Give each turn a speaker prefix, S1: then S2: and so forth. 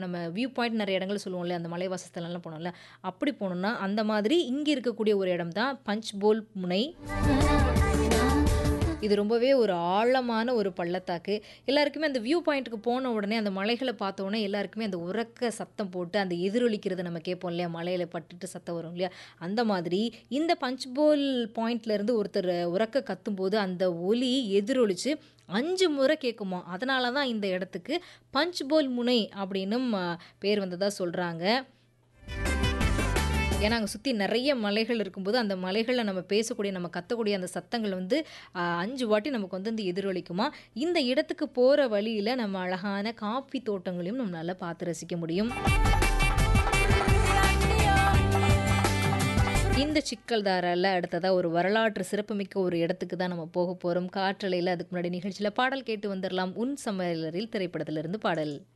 S1: நம்ம view point நிறைய இடங்கள் சொல்லுவோம்ல அந்த மலைவாசஸ்தலம்லாம் போனோம்ல அப்படி போனோம்னா அந்த மாதிரி இங்கே இருக்கக்கூடிய ஒரு இடம் தான் பஞ்ச்போல் முனை இது ரொம்பவே ஒரு ஆழமான ஒரு பள்ளத்தாக்கு எல்லாருக்குமே அந்த வியூ பாயிண்ட்டுக்கு போன உடனே அந்த மலைகளை பார்த்த உடனே எல்லாருக்குமே அந்த உறக்க சத்தம் போட்டு அந்த எதிரொலிக்கிறத நம்ம கேட்போம் இல்லையா மலையில் பட்டுட்டு சத்தம் வரும் இல்லையா அந்த மாதிரி இந்த பஞ்ச்போல் பாயிண்ட்ல இருந்து ஒருத்தர் உறக்க கத்தும்போது அந்த ஒலி எதிரொலிச்சு அஞ்சு முறை கேட்குமா அதனால தான் இந்த இடத்துக்கு பஞ்ச்போல் முனை அப்படின்னும் ஆ, பேர் வந்ததா சொல்கிறாங்க ஏன்னா அங்கே சுற்றி நிறைய மலைகள் இருக்கும்போது அந்த மலைகளில் நம்ம பேசக்கூடிய நம்ம கத்தக்கூடிய அந்த சத்தங்கள் வந்து ஆஹ், அஞ்சு வாட்டி நமக்கு வந்து இந்த எதிரொலிக்குமா இந்த இடத்துக்கு போகிற வழியில் நம்ம அழகான காஃபி தோட்டங்களையும் நம்மளால் பார்த்து ரசிக்க முடியும் இந்த சிக்கல்தாரால அடுத்ததாக ஒரு வரலாற்று சிறப்புமிக்க ஒரு இடத்துக்கு தான் நம்ம போக போகிறோம் காற்றலையில் அதுக்கு முன்னாடி நிகழ்ச்சியில் பாடல் கேட்டு வந்துடலாம் உன் சமையலரில் திரைப்படத்திலிருந்து பாடல்